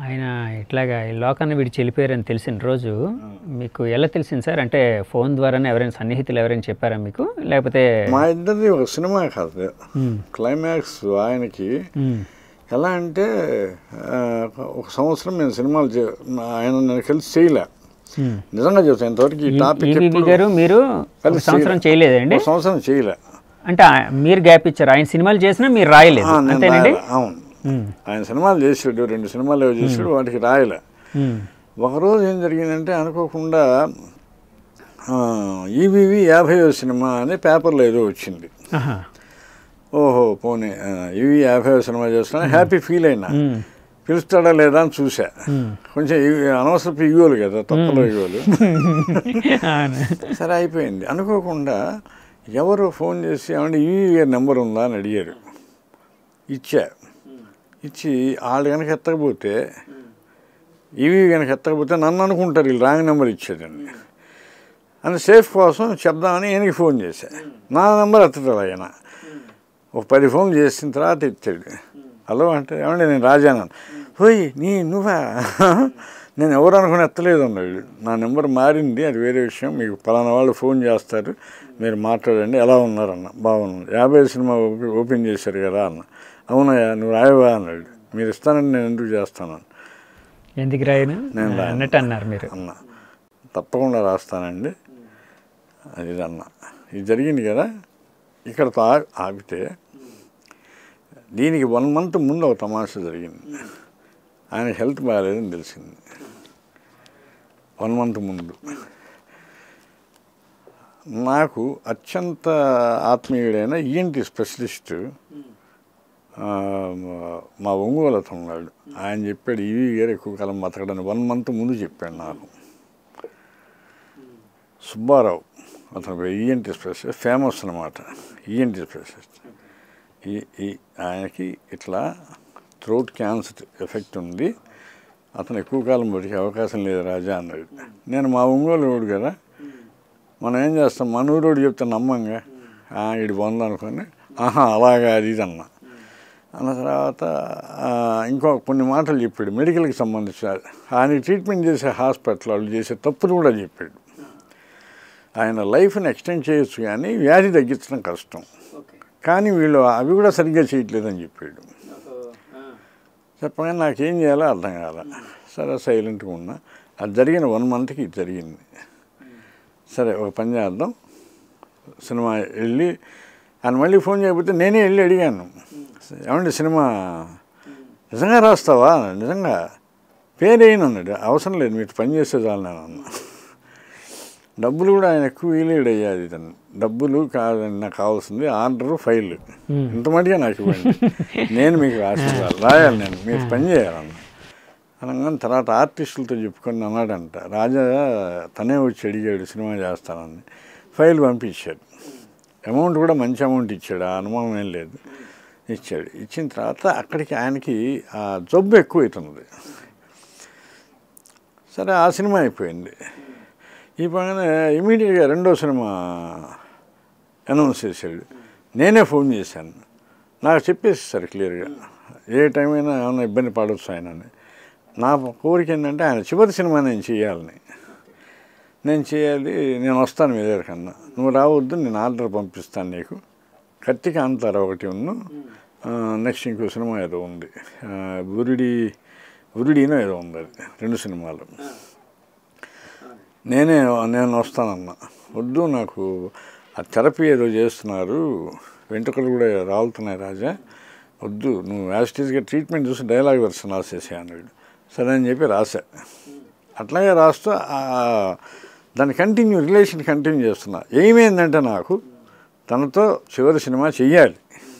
ఆయన ఇట్లాగా ఈ లోకాన్ని విడిచి వెళ్ళిపోయారని తెలిసిన రోజు మీకు ఎలా తెలిసింది సార్ అంటే ఫోన్ ద్వారానే ఎవరైనా సన్నిహితులు ఎవరైనా చెప్పారా మీకు లేకపోతే మా ఇద్దరిది ఒక సినిమా కాదు మ్మ్. క్లైమాక్స్ ఆయనకి మ్మ్. ఎలా అంటే ఆ, ఒక సంవత్సరం మేము సినిమాలు చే- ఆయన నేను కలిసి చేయలే మ్మ్. నిజంగా చెప్తాను ఇంతవరకు ఈ టాపిక్ ఈవీవి ఎప్పుడు గారు మీరు ఒక కలిసి సంవత్సరం చేయలేదండి ఒక సంవత్సరం చేయలే అంటే ఆ- మీరు గ్యాప్ ఇచ్చారు ఆయన సినిమాలు చేసినా మీరు రాయలేదు ఆ, నేను అంతేనండి రాయలే. అవును మ్మ్. ఆయన సినిమాలు చేసాడు రెండు సినిమాలు ఏవో చేసాడు వాటికి రాయలే మ్మ్. ఒకరోజు ఏం జరిగిందంటే అనుకోకుండా ఈవీవి యాభైవ సినిమా అని పేపర్లో ఏదో వచ్చింది ఆహా. ఓహో పోనీ ఇవి యాభైవ సినిమా చేస్తున్నా హ్యాపీ ఫీల్ అయినా మ్మ్. పిలుస్తాడా లేదా అని చూసా మ్మ్. కొంచెం ఇవి అనవసరపు ఇగోలు కదా తప్పలో ఇగోలు అవును. సరే అయిపోయింది అనుకోకుండా ఎవరు ఫోన్ చేసి ఏమంటే ఈవీ గారి నెంబర్ ఉందా అని అడిగారు ఇచ్చా ఇచ్చి వాళ్ళు కనుక ఎత్తకపోతే ఈవీ కనుక ఎత్తకపోతే నన్ను అనుకుంటారు వీళ్ళు రాంగ్ నెంబర్ ఇచ్చాడండి అని సేఫ్ కోసం చెప్దామని ఈయనకి ఫోన్ చేశా నా నెంబర్ ఎత్తడు ఆయన ఒక పది ఫోన్లు చేసిన తర్వాత ఎత్తాడు హలో అంటే ఏమంటే నేను రాజాను పోయి నీ నువ్వా నేను ఎవరు అనుకుని ఎత్తలేదు అన్నాడు నా నెంబర్ మారింది అది వేరే విషయం మీకు పలానా వాళ్ళు ఫోన్ చేస్తారు మీరు మాట్లాడండి ఎలా ఉన్నారన్న బాగున్నాను యాభై సినిమా ఓపె- ఓపెన్ చేశారు కదా అన్న అవునయ్యా నువ్వు రాయవా అన్నాడు మీరు ఇస్తానని నేను ఎందుకు చేస్తాను ఎందుకు రాయను నేను రాయను. అన్నట్టు అన్నారు మీరు అన్న తప్పకుండా రాస్తానండి అది ఇది అన్న ఇది జరిగింది కదా ఇక్కడతో ఆ- ఆపితే దీనికి వన్ మంత్ ముందు ఒక తమాషా జరిగింది ఆయన హెల్త్ బాగాలేదని తెలిసింది వన్ మంత్ ముందు నాకు అత్యంత ఆత్మీయుడైన ఈఎన్టీ స్పెషలిస్ట్ ఆ, మా ఒంగోలు అతను ఉన్నాడు ఆయన చెప్పాడు ఈవీ గారు ఎక్కువ కాలం బతకడని వన్ మంత్ ముందు చెప్పాడు నాకు సుబ్బారావు అతను ఈఎన్టీ స్పెషలిస్ట్ ఫేమస్ అనమాట ఈఎన్టీ స్పెషలిస్ట్ ఈ ఈ ఆయనకి ఇట్లా థ్రోట్ క్యాన్సర్ ఎఫెక్ట్ ఉంది అతను ఎక్కువ కాలం బతికే అవకాశం లేదు రాజా అన్నాడు నేను మా ఒంగోలు రోడ్డు కదా మనం ఏం చేస్తాం మన ఊరోడు చెప్తే నమ్మంగా "ఆ, ఈడు బాగుంది అనుకొని ఆహా అలాగా అది ఇది అన్న అన్న తర్వాత ఆ, ఇంకో కొన్ని మాటలు చెప్పాడు మెడికల్కి సంబంధించిన ఆయన ట్రీట్మెంట్ చేసే హాస్పిటల్ వాళ్ళు చేసే తప్పులు కూడా చెప్పాడు ఆయన లైఫ్ని ఎక్స్టెండ్ చేయొచ్చు కానీ వ్యాధి తగ్గించడం కష్టం కానీ వీళ్ళు అవి కూడా సరిగ్గా చేయట్లేదని చెప్పాడు చెప్పగానే నాకేం చేయాలో అర్థం కాల సరే సైలెంట్గా ఉన్నా అది జరిగిన వన్ మంత్కి ఇది జరిగింది సరే ఒక పని చేద్దాం సినిమా వెళ్ళి ఆయన మళ్ళీ ఫోన్ చేయకపోతే నేనే వెళ్ళి అడిగాను ఏమండి సినిమా నిజంగా రాస్తావా నిజంగా పేరేయను అన్నాడు అవసరం లేదు మీరు పని చేసే చాలు నేను అన్నా డబ్బులు కూడా ఆయన ఎక్కువ వీలేడు అయ్యాది ఇతను డబ్బులు కాదండి నాకు కావాల్సింది ఆర్డర్ ఫైల్ ఇంత మటుగా నాకు ఇవ్వండి నేను మీకు రాసివ్వాలి రాయాలి నేను మీరు పని చేయాలన్న అనగానే తర్వాత ఆర్టిస్టులతో చెప్పుకొని అన్నాడంట రాజా తనే వచ్చి అడిగాడు సినిమా చేస్తానని ఫైల్ పంపించాడు అమౌంట్ కూడా మంచి అమౌంట్ ఇచ్చాడు ఆ అనుమానం ఏం లేదు ఇచ్చాడు ఇచ్చిన తర్వాత అక్కడికి ఆయనకి ఆ జబ్బు ఎక్కువ అవుతున్నది సరే ఆ సినిమా అయిపోయింది ఈ పక్కన ఇమీడియట్గా రెండో సినిమా అనౌన్స్ చేశాడు నేనే ఫోన్ చేశాను నాకు చెప్పేసారు క్లియర్గా ఏ టైం అయినా ఏమైనా ఇబ్బంది పడవచ్చు ఆయన అని నా కోరిక ఏంటంటే ఆయన చివరి సినిమా నేను చేయాలని నేను చేయాలి నేను వస్తాను మీ దగ్గరకన్నా నువ్వు రావద్దు నేను ఆర్డర్ పంపిస్తాను నీకు కత్తికి అంతారా ఒకటి ఉన్ను నెక్స్ట్ ఇంకో సినిమా ఏదో ఉంది ఆ, బురిడి బురిడినో ఏదో ఉంది అది రెండు సినిమాలు నేనే నేను వస్తానన్నా వద్దు నాకు ఆ థెరపీ ఏదో చేస్తున్నారు వెంట్రుకలు కూడా రాలుతున్నాయి రాజా వద్దు నువ్వు యాస్టీస్గా ట్రీట్మెంట్ చూసి డైలాగ్ వెర్షన్ రాసేసే అన్నాడు సరే అని చెప్పి రాశా అట్లాగే రాస్తూ ఆ- దాని కంటిన్యూ రిలేషన్ కంటిన్యూ చేస్తున్నా ఏమైందంటే నాకు తనతో చివరి సినిమా చెయ్యాలి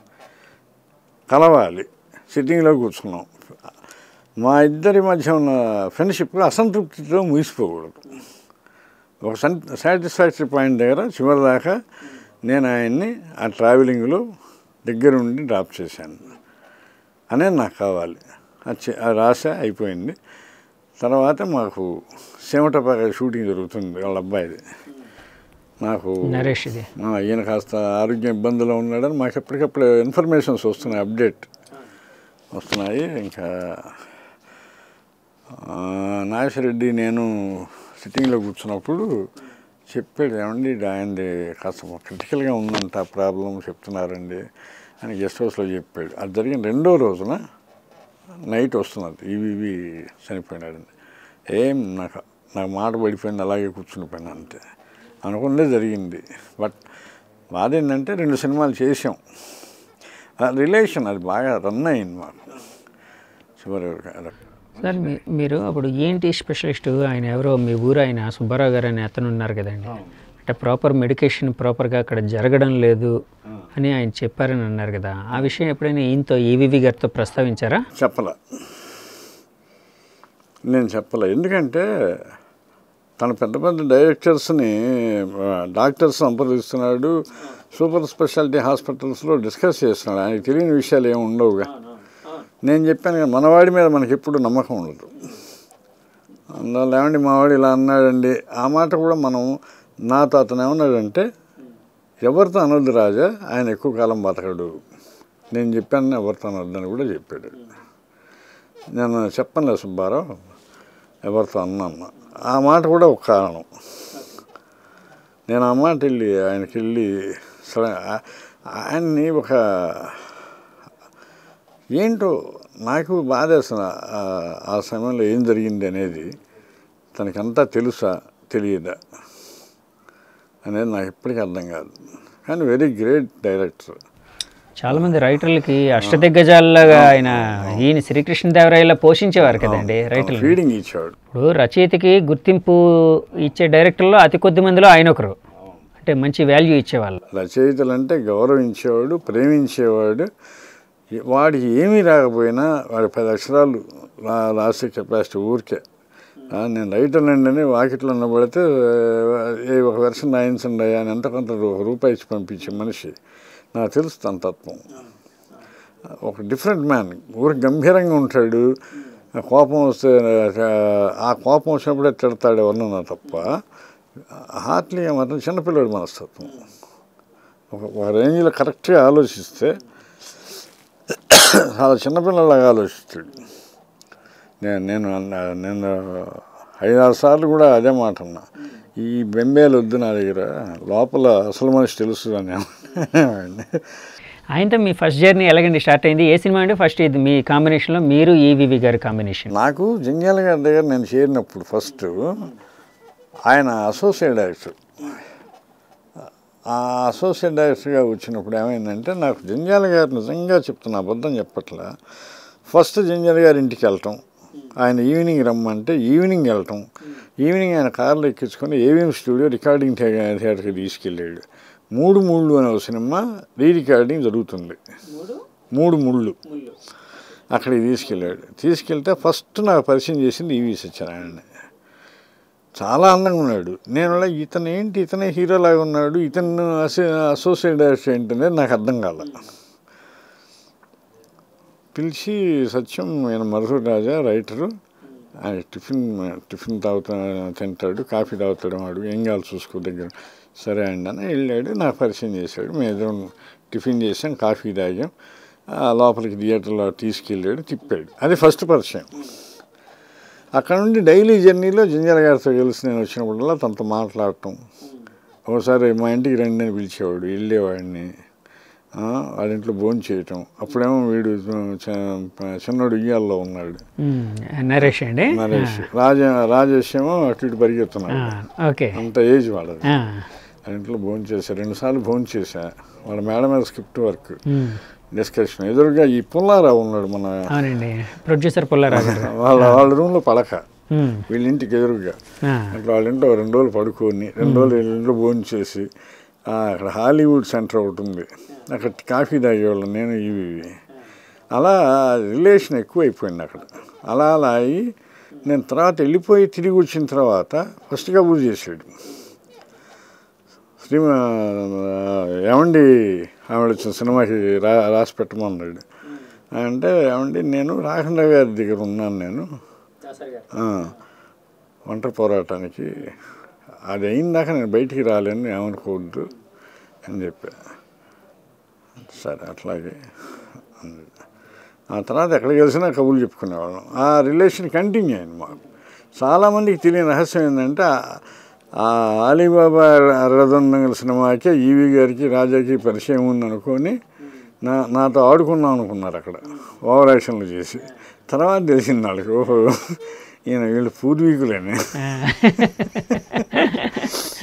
కలవాలి సిట్టింగ్లో కూర్చున్నాం మా ఇద్దరి మధ్య ఉన్న ఫ్రెండ్షిప్ అసంతృప్తితో ముగిసిపోకూడదు ఒక సన్ సాటిస్ఫాక్టరీ పాయింట్ దగ్గర చివరి దాకా నేను ఆయన్ని ఆ ట్రావెలింగ్లో దగ్గరుండి డ్రాప్ చేశాను అనేది నాకు కావాలి అది చే- అది రాసా అయిపోయింది తర్వాత మాకు సేమటపాక షూటింగ్ జరుగుతుంది వాళ్ళ అబ్బాయిది నాకు నరేష్ ఇది ఆ, ఈయన కాస్త ఆరోగ్య ఇబ్బందులో ఉన్నాడని మాకు ఎప్పటికప్పుడు ఇన్ఫర్మేషన్స్ వస్తున్నాయి అప్డేట్ వస్తున్నాయి ఇంకా ఆ, నాగేశ్వరరెడ్డి నేను సిట్టింగ్లో కూర్చున్నప్పుడు చెప్పాడు ఏమండి ఆయనది కాస్త క్రిటికల్గా ఉందంట ప్రాబ్లం చెప్తున్నారండి అని గెస్ట్ హౌస్లో చెప్పాడు అది జరిగిన రెండో రోజున నైట్ వస్తున్నది ఈవీవి చనిపోయినాడండి ఏం నాకు నాకు మాట పడిపోయింది అలాగే కూర్చునిపోయాను అంతే అనుకుందే జరిగింది బట్ బాధ ఏంటంటే రెండు సినిమాలు చేసాం ఆ రిలేషన్ అది బాగా రన్ అయింది మాకు చివరి వరకు. సార్ మీ- మీరు అప్పుడు ఏంటి స్పెషలిస్ట్ ఆయన ఎవరో మీ ఊరు ఆయన సుబ్బారావు గారు అనే అతను ఉన్నారు కదండి అంటే ప్రాపర్ మెడికేషన్ ప్రాపర్గా అక్కడ జరగడం లేదు అని ఆయన చెప్పారని అన్నారు కదా ఆ విషయం ఎప్పుడైనా ఈయనతో ఈవీవి గారితో ప్రస్తావించారా చెప్పలే నేను చెప్పలే ఎందుకంటే తన పెద్ద పెద్ద డైరెక్టర్స్ని ఆ, డాక్టర్స్ సంప్రదిస్తున్నాడు సూపర్ స్పెషాలిటీ హాస్పిటల్స్లో డిస్కస్ చేస్తున్నాడు ఆయనకి తెలియని విషయాలు ఏమి ఉండవుగా నేను చెప్పాను కదా మనవాడి మీద మనకి ఎప్పుడు నమ్మకం ఉండదు అందువల్ల ఏమండి మావాడు ఇలా అన్నాడండి ఆ మాట కూడా మనం నాతో అతను ఏమన్నాడంటే ఎవరితో అనొద్దు రాజా ఆయన ఎక్కువ కాలం బతకడు నేను చెప్పాను ఎవరితో అనొద్దని కూడా చెప్పాడు నేను చెప్పనులే సుబ్బారావు ఎవరితో అన్నాను ఆ మాట కూడా ఒక కారణం నేను ఆ మాట వెళ్ళి ఆయనకి వెళ్ళి సరే ఆ- ఆయన్ని ఒక ఏంటో నాకు బాధేస్తుంది ఆ- ఆ సమయంలో ఏం జరిగింది అనేది తనకంతా తెలుసా తెలియదా అనేది నాకు ఇప్పటికీ అర్థం కాదు కానీ వెరీ గ్రేట్ డైరెక్టర్ చాలా మంది రైటర్లకి అష్టదిగ్గజాల్లాగా ఆయన ఈయన శ్రీకృష్ణదేవరాయలా పోషించేవారు కదండి రైటర్లు ఫీడింగ్ ఇచ్చాడు ఇప్పుడు రచయితకి గుర్తింపు ఇచ్చే డైరెక్టర్లో అతి కొద్ది మందిలో ఆయన ఒకరు అంటే మంచి వాల్యూ ఇచ్చేవాళ్ళు రచయితలు అంటే గౌరవించేవాడు ప్రేమించేవాడు వాడికి ఏమీ రాకపోయినా వాడి పది అక్షరాలు రా రాసే కెపాసిటీ ఊరికే ఆ, నేను రైటర్ అండి వాకిట్లో నిలబడితే ఏ ఒక వెర్షన్ రాయించండి అయ్యా అని ఎంత కొంత రూ- రూపాయి ఇచ్చి పంపించే మనిషి నాకు తెలుసు తన తత్వం ఒక డిఫరెంట్ మ్యాన్ ఊరికి గంభీరంగా ఉంటాడు ఆ కోపం వస్తే ఆ, ఆ కోపం వచ్చినప్పుడే తిడతాడు ఎవరన్నా తప్ప హార్ట్లీగా మాత్రం చిన్నపిల్లడి మనస్తత్వం ఒక ఒక రేంజ్లో కరెక్ట్గా ఆలోచిస్తే చాలా చిన్నపిల్లలాగా ఆలోచిస్తాడు నేను నేను అన్న- నేను ఐదారు సార్లు కూడా అదే మాట అన్నా ఈ బెంబేలు వద్దు నా దగ్గర లోపల అసలు మనిషి తెలుసు అని ఆయనతో మీ ఫస్ట్ జర్నీ ఎలాగండి స్టార్ట్ అయింది ఏ సినిమా అండి ఫస్ట్ ఇది మీ కాంబినేషన్లో మీరు ఈవీవి గారి కాంబినేషన్ నాకు జంగ్యాల గారి దగ్గర నేను చేరినప్పుడు ఫస్ట్ ఆయన అసోసియేట్ డైరెక్టర్ ఆ అసోసియేట్ డైరెక్టర్గా వచ్చినప్పుడు ఏమైందంటే నాకు జంజాల గారు నిజంగా చెప్తున్నా అబద్ధం చెప్పట్లా ఫస్ట్ జంజాల గారి ఇంటికి వెళ్ళటం ఆయన ఈవినింగ్ రమ్మంటే ఈవినింగ్ వెళ్ళటం ఈవినింగ్ ఆయన కార్లో ఎక్కించుకొని ఏవిఎం స్టూడియో రికార్డింగ్ థియే- థియేటర్కి తీసుకెళ్ళాడు మూడు ముళ్ళు అనే ఒక సినిమా రీ రికార్డింగ్ జరుగుతుంది మూడు ముళ్ళు అక్కడికి తీసుకెళ్ళాడు తీసుకెళ్తే ఫస్ట్ నాకు పరిచయం చేసింది ఈవి సత్యనారాయణ చాలా అందంగా ఉన్నాడు నేను అలా ఇతను ఏంటి ఇతనే హీరోలాగా ఉన్నాడు ఇతను అసో- అసోసియేట్ డైరెక్టర్ ఏంటనేది నాకు అర్థం కాల పిలిచి సత్యం ఆయన మరుసూరు రాజా రైటరు ఆయన టిఫిన్ టిఫిన్ తాగుతా తింటాడు కాఫీ తాగుతాడు వాడు ఏం కావాలి చూసుకో దగ్గర సరే అండి అని వెళ్ళాడు నాకు పరిచయం చేశాడు మేము ఇద్దరం టిఫిన్ చేసాం కాఫీ తాగాం ఆ లోపలికి థియేటర్లో తీసుకెళ్ళాడు తిప్పాడు అది ఫస్ట్ పరిచయం అక్కడ నుండి డైలీ జర్నీలో జింజర్ గారితో కలిసి నేను వచ్చినప్పుడల్లా తనతో మాట్లాడటం ఒకసారి మా ఇంటికి రండి అని పిలిచేవాడు వెళ్ళేవాడిని ఆ, వాళ్ళ ఇంట్లో భోజనం చేయటం అప్పుడేమో వీడు చ- చిన్నోడు ఇయ్యాల్లో ఉన్నాడు నరేష్ అండి నరేష్ రాజ రాజేష్ ఏమో అటు ఇటు పరిగెత్తున్నాడు ఓకే అంత ఏజ్ వాళ్ళది వాళ్ళ ఇంట్లో భోజనం చేశా రెండుసార్లు భోజనం చేశా వాళ్ళ మేడం మీద స్క్రిప్ట్ వర్క్ డిస్కషన్ ఎదురుగా ఈ పుల్లారావు ఉన్నాడు మన అవునండి ప్రొడ్యూసర్ పుల్లారావు గారు వాళ్ళ వాళ్ళ రూమ్లో పడక ఉమ్, వీళ్ళ ఇంటికి ఎదురుగా ఆ, అట్లా వాళ్ళ ఇంట్లో రెండు రోజులు పడుకొని రెండు రోజులు వీళ్ళ ఇంట్లో భోజనం చేసి ఆ, అక్కడ హాలీవుడ్ సెంటర్ ఒకటి ఉంది అక్కడ కాఫీ తాగేవాళ్ళం నేను ఇవి ఇవి. అలా రిలేషన్ ఎక్కువైపోయింది అక్కడ అలా అలా అయ్యి నేను తర్వాత వెళ్ళిపోయి తిరిగి వచ్చిన తర్వాత ఫస్ట్ కబూర్ చేసాడు శ్రీ ఏమండి ఆవిడ వచ్చిన సినిమాకి రా రాసి పెట్టమన్నాడు అంటే ఏమండి నేను రాఘండ్ర గారి దగ్గర ఉన్నాను నేను ఆ, ఒంటరి పోరాటానికి అది అయిందాక నేను బయటికి రాలేను ఏమనుకోవద్దు అని చెప్పా సరే అట్లాగే అన్నాడు. ఆ తర్వాత ఎక్కడికి కలిసినా కబుర్లు చెప్పుకునేవాళ్ళం ఆ రిలేషన్ కంటిన్యూ అయింది మాకు చాలామందికి తెలియని రహస్యం ఏంటంటే ఆ- ఆ అలీబాబా రథండంగల్ సినిమాకే ఈవి గారికి రాజాకి పరిచయం ఉందనుకొని నా నాతో ఆడుకుందాం అనుకున్నారు అక్కడ ఓవర్ యాక్షన్లు చేసి తర్వాత తెలిసింది వాళ్ళకి ఓహో ఈయన వీళ్ళు పూర్వీకులేనే